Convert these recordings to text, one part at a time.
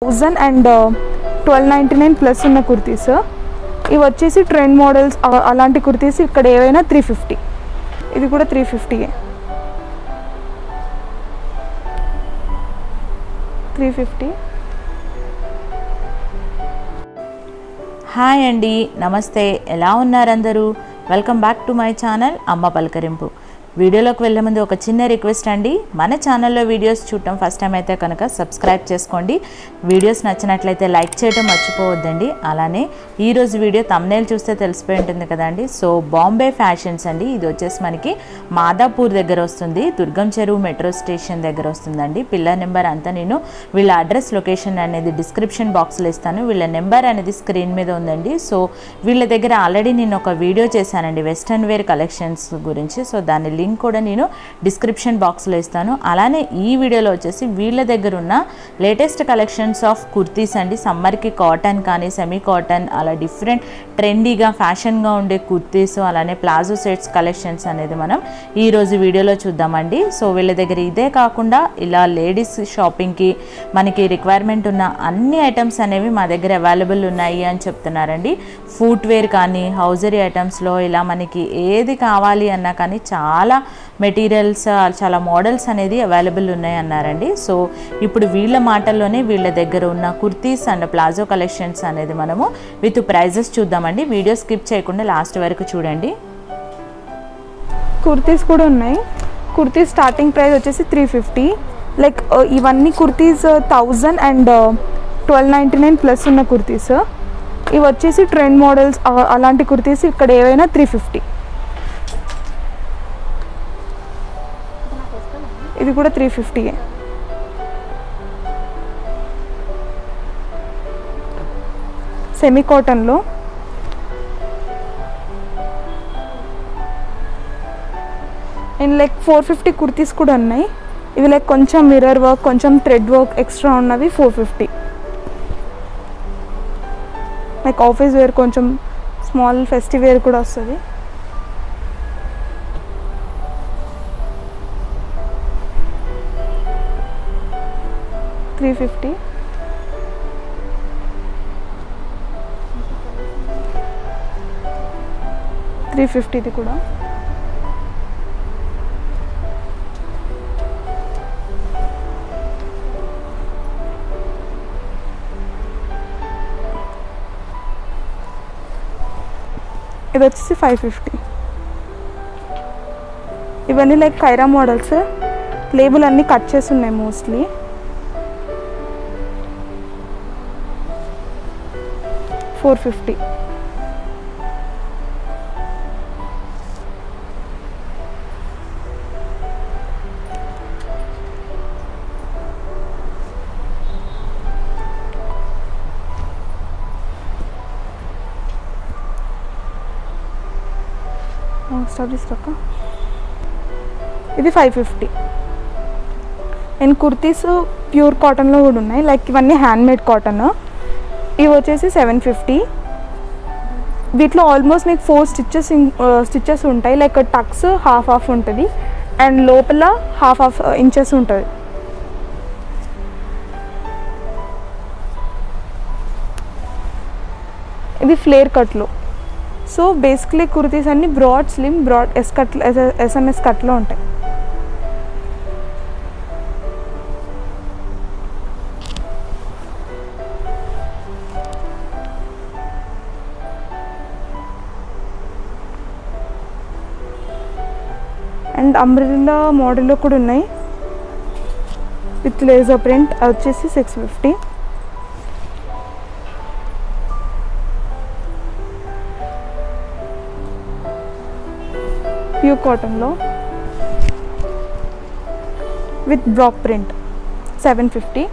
thousand and twelve ninety nine plus ఉన్న కుర్తీస్ ఇవి వచ్చేసి ట్రెండ్ మోడల్స్ అ- అలాంటి కుర్తీస్ ఇక్కడ ఏవైనా త్రీ ఫిఫ్టీ ఇది కూడా త్రీ ఫిఫ్టీయే త్రీ ఫిఫ్టీ హాయ్ అండి నమస్తే ఎలా ఉన్నారు అందరూ welcome back to my channel అమ్మ పలకరింపు వీడియోలోకి వెళ్ళే ముందు ఒక చిన్న రిక్వెస్ట్ అండి మన ఛానల్లో వీడియోస్ చూడటం ఫస్ట్ టైం అయితే కనుక సబ్స్క్రైబ్ చేసుకోండి వీడియోస్ నచ్చినట్లయితే లైక్ చేయడం మర్చిపోవద్దండి అలానే ఈరోజు వీడియో తమ్నేల్ చూస్తే తెలిసిపోయి ఉంటుంది కదండి సో బాంబే ఫ్యాషన్స్ అండి ఇది వచ్చేసి మనకి మాదాపూర్ దగ్గర వస్తుంది దుర్గం చెరువు మెట్రో స్టేషన్ దగ్గర వస్తుందండి పిల్లర్ నెంబర్ అంతా నేను వీళ్ళ అడ్రస్ లొకేషన్ అనేది డిస్క్రిప్షన్ బాక్స్లో ఇస్తాను వీళ్ళ నెంబర్ అనేది స్క్రీన్ మీద ఉందండి సో వీళ్ళ దగ్గర ఆల్రెడీ నేను ఒక వీడియో చేశానండి వెస్ట్రన్ వేర్ కలెక్షన్స్ గురించి సో దాని లింక్ కూడా నేను డిస్క్రిప్షన్ బాక్స్లో ఇస్తాను అలానే ఈ వీడియోలో వచ్చేసి వీళ్ళ దగ్గర ఉన్న లేటెస్ట్ కలెక్షన్స్ ఆఫ్ కుర్తీస్ అండి సమ్మర్కి కాటన్ కానీ సెమీ కాటన్ అలా డిఫరెంట్ ట్రెండీగా ఫ్యాషన్గా ఉండే కుర్తీస్ అలానే ప్లాజో సెట్స్ కలెక్షన్స్ అనేది మనం ఈ రోజు వీడియోలో చూద్దామండి సో వీళ్ళ దగ్గర ఇదే కాకుండా ఇలా లేడీస్ షాపింగ్కి మనకి రిక్వైర్మెంట్ ఉన్న అన్ని ఐటమ్స్ అనేవి మా దగ్గర అవైలబుల్ ఉన్నాయి అని చెప్తున్నారండి ఫుట్ వేర్ కానీ హౌజరీ ఐటమ్స్లో ఇలా మనకి ఏది కావాలి అన్నా కానీ చాలా మెటీరియల్స్ చాలా మోడల్స్ అనేది అవైలబుల్ ఉన్నాయి అన్నారండి సో ఇప్పుడు వీళ్ళ మాటల్లోనే వీళ్ళ దగ్గర ఉన్న కుర్తీస్ అండ్ ప్లాజో కలెక్షన్స్ అనేది మనము విత్ ప్రైజెస్ చూద్దామండి వీడియో స్కిప్ చేయకుండా లాస్ట్ వరకు చూడండి కుర్తీస్ కూడా ఉన్నాయి కుర్తీస్ స్టార్టింగ్ ప్రైస్ వచ్చేసి త్రీ ఫిఫ్టీ లైక్ ఇవన్నీ kurtis thousand and twelve ninety nine plus ఉన్న కుర్తీస్ ఇవి వచ్చేసి ట్రెండ్ మోడల్స్ అలాంటి కుర్తీస్ ఇక్కడ ఏవైనా త్రీ ఫిఫ్టీ ఇది కూడా త్రీ ఫిఫ్టీయే సెమీ కాటన్లో and like four fifty kurtis కూడా ఉన్నాయి ఇవి లైక్ కొంచెం మిర్రర్ వర్క్ కొంచెం థ్రెడ్ వర్క్ ఎక్స్ట్రా ఉన్నవి four fifty like office wear కొంచెం స్మాల్ ఫెస్టివ్ వేర్ కూడా వస్తుంది త్రీ ఫిఫ్టీ త్రీ ఫిఫ్టీది కూడా ఇది వచ్చేసి ఫైవ్ ఫిఫ్టీ ఇవన్నీ లైక్ కైరా మోడల్స్ లేబుల్ అన్నీ కట్ చేసి ఉన్నాయి మోస్ట్లీ ఫోర్ ఫిఫ్టీ స్టడీస్ రక్క ఇది five fifty and kurtis pure కాటన్లో కూడా ఉన్నాయి లైక్ ఇవన్నీ హ్యాండ్మేడ్ కాటన్ ఇవి వచ్చేసి సెవెన్ ఫిఫ్టీ వీటిలో ఆల్మోస్ట్ మీకు ఫోర్ స్టిచ్చెస్ స్టిచ్చెస్ ఉంటాయి లైక్ టక్స్ హాఫ్ హాఫ్ ఉంటుంది అండ్ లోపల హాఫ్ హాఫ్ ఇంచెస్ ఉంటుంది ఇది ఫ్లేర్ కట్లో సో బేసిక్లీ కుర్తీస్ అన్ని broad slim broad S cut SMS కట్లో ఉంటాయి అండ్ అంబ్రిల్లా మోడల్లో కూడా ఉన్నాయి విత్ లేజర్ ప్రింట్ అది వచ్చేసి సిక్స్ ఫిఫ్టీ ప్యూర్ కాటన్లో with block print seven fifty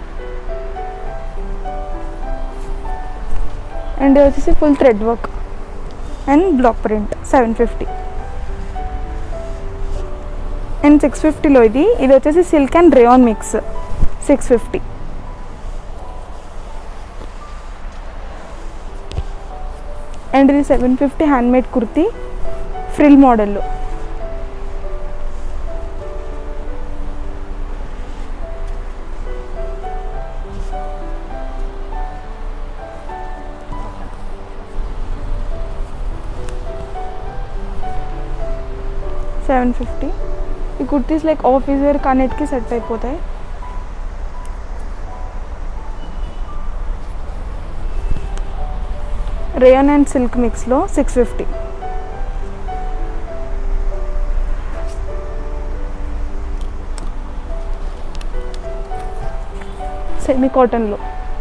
and ఇది వచ్చేసి full thread work and block print seven fifty and six ఫిఫ్టీలో ఇది ఇది వచ్చేసి silk and rayon mix six fifty and ఇది seven fifty handmade kurti frill మోడల్లో సెవెన్ ఫిఫ్టీ ఈ కుర్తీస్ లైక్ ఆఫీస్ వేర్ కన్నిటికి సెట్ అయిపోతాయి రేయన్ అండ్ సిల్క్ మిక్స్లో సిక్స్ ఫిఫ్టీ సెమీ కాటన్లో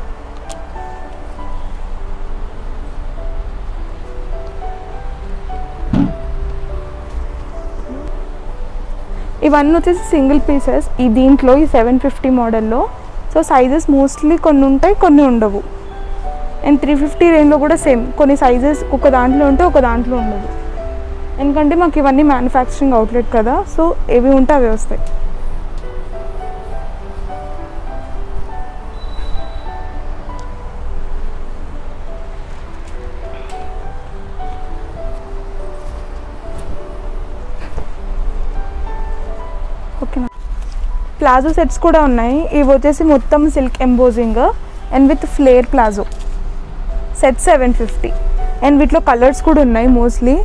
ఇవన్నీ వచ్చేసి సింగిల్ పీసెస్ ఈ దీంట్లో ఈ సెవెన్ ఫిఫ్టీ మోడల్లో సో సైజెస్ మోస్ట్లీ కొన్ని ఉంటాయి కొన్ని ఉండవు అండ్ త్రీ ఫిఫ్టీ రేంజ్లో కూడా సేమ్ కొన్ని సైజెస్ ఒక దాంట్లో ఉంటే ఒక దాంట్లో ఉండదు ఎందుకంటే మాకు ఇవన్నీ మ్యానుఫ్యాక్చరింగ్ అవుట్లెట్ కదా సో ఏవి ఉంటే అవి వస్తాయి ఓకేనా ప్లాజో సెట్స్ కూడా ఉన్నాయి ఇవి వచ్చేసి మొత్తం silk embossing and with flare palazzo set seven fifty and వీటిలో కలర్స్ కూడా ఉన్నాయి మోస్ట్లీ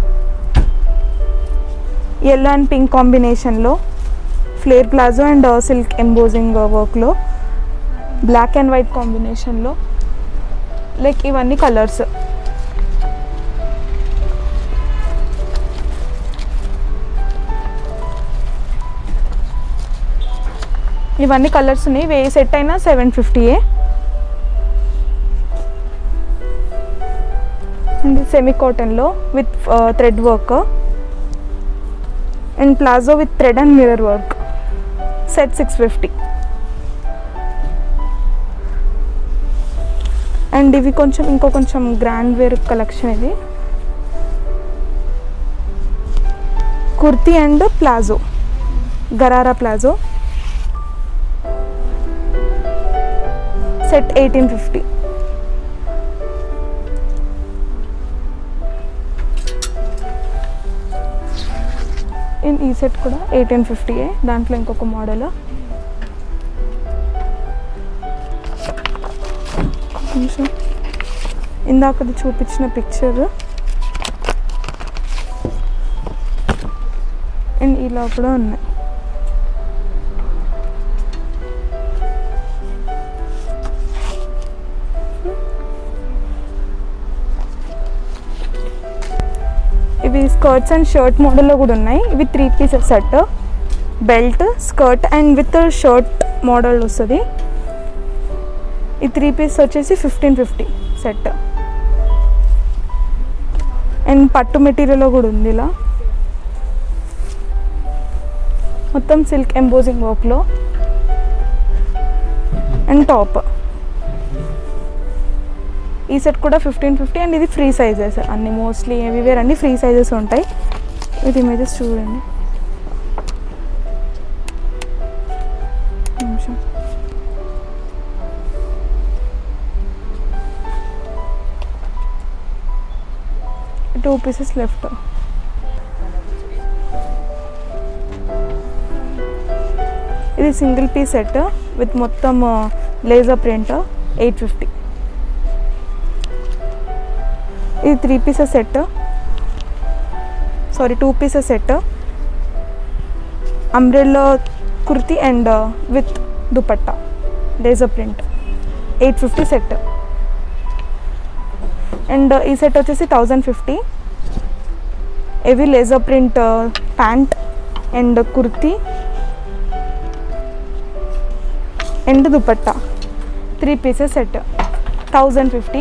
ఎల్లో అండ్ పింక్ కాంబినేషన్లో flare palazzo and silk embossing వర్క్లో బ్లాక్ అండ్ వైట్ కాంబినేషన్లో లైక్ ఇవన్నీ కలర్స్ ఇవన్నీ కలర్స్ ఉన్నాయి వే సెట్ అయినా సెవెన్ ఫిఫ్టీయే అండ్ సెమీ కాటన్లో with thread work and palazzo with thread and mirror work set six fifty and ఇవి కొంచెం ఇంకో కొంచెం గ్రాండ్ వేర్ కలెక్షన్ ఇది kurti and palazzo gharara palazzo set eighteen fifty in ఈ సెట్ కూడా ఎయిటీన్ ఫిఫ్టీయే దాంట్లో ఇంకొక మోడల్ కొంచెం ఇందాకది చూపించిన పిక్చర్ అండ్ ఇలా కూడా ఉన్నాయి ఇవి స్కర్ట్స్ అండ్ షర్ట్ మోడల్లో కూడా ఉన్నాయి ఇవి three pieces set belt skirt and with shirt model వస్తుంది ఈ త్రీ పీస్ వచ్చేసి ఫిఫ్టీన్ ఫిఫ్టీ సెట్ అండ్ పట్టు మెటీరియల్లో కూడా ఉంది ఇలా మొత్తం సిల్క్ ఎంబోజింగ్ వర్క్లో అండ్ టాప్ ఈ సెట్ కూడా ఫిఫ్టీన్ ఫిఫ్టీ అండ్ ఇది ఫ్రీ సైజెస్ అన్ని మోస్ట్లీ ఎవివేర్ అన్ని ఫ్రీ సైజెస్ ఉంటాయి ఇది ఇమేజెస్ చూడండి నిమిషం టూ పీసెస్ లెఫ్ట్ ఇది సింగిల్ పీస్ సెట్ విత్ మొత్తం లేజర్ ప్రింట్ ఎయిట్ ఫిఫ్టీ ఇది three pieces set sorry two pieces set umbrella kurti and with dupatta laser print eight fifty set and ఈ set వచ్చేసి thousand fifty ఎవి laser print pant and kurti and dupatta three pieces set thousand fifty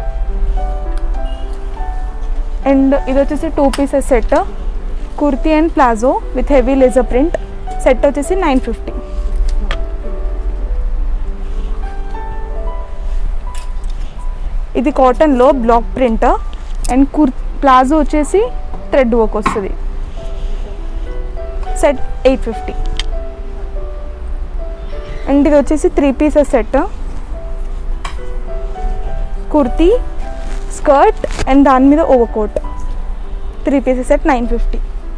and ఇది వచ్చేసి two pieces set kurti and palazzo with heavy laser print set వచ్చేసి nine fifty ఇది కాటన్లో block print and కుర్ palazzo వచ్చేసి థ్రెడ్ వర్క్ వస్తుంది set eight fifty and ఇది వచ్చేసి three pieces set kurti skirt and దాని మీద over coat three pieces set nine fifty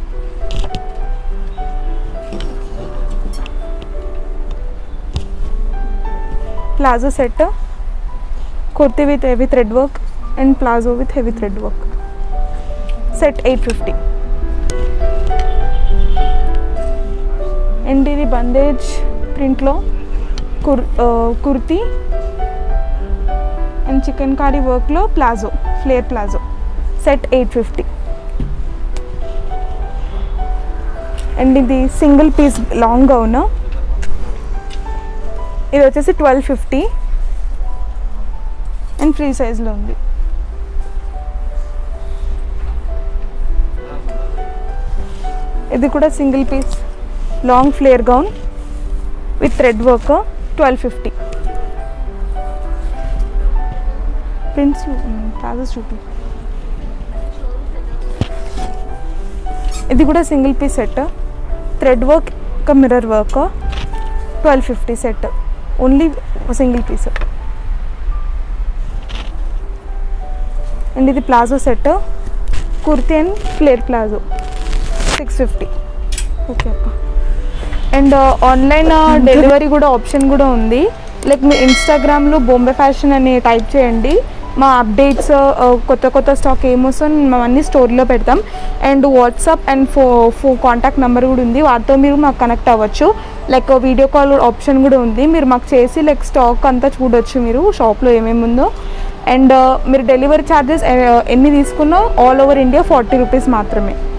palazzo set kurti with heavy thread work and palazzo with heavy thread work set eight fifty and ఇది బందేజ్ ప్రింట్లో కుర్ ఆ, kurti and chikankari వర్క్లో palazzo flare palazzo set eight fifty and ఇది single piece long gown ఇది వచ్చేసి twelve fifty and free సైజ్లో ఉంది ఇది కూడా single piece long flare gown with thread work twelve fifty prints palazzos చూపి ఇది కూడా single piece set thread work ఇంకా mirror work twelve fifty set only single piece and ఇది palazzo set kurti and flare palazzo six fifty okay అక్క and online delivery కూడా option కూడా ఉంది like మీ ఇన్స్టాగ్రామ్లో బొంబే ఫ్యాషన్ అని టైప్ చేయండి మా అప్డేట్స్ కొత్త కొత్త స్టాక్ ఏమొస్తుందో మేము అన్ని స్టోర్లో పెడతాం అండ్ వాట్సాప్ అండ్ ఫో ఫో కాంటాక్ట్ నెంబర్ కూడా ఉంది వాటితో మీరు మాకు కనెక్ట్ అవ్వచ్చు లైక్ వీడియో కాల్ ఆప్షన్ కూడా ఉంది మీరు మాకు చేసి లైక్ స్టాక్ అంతా చూడొచ్చు మీరు షాప్లో ఏమేమి ఉందో అండ్ మీరు డెలివరీ ఛార్జెస్ ఎన్ని తీసుకున్నా all over India forty rupees మాత్రమే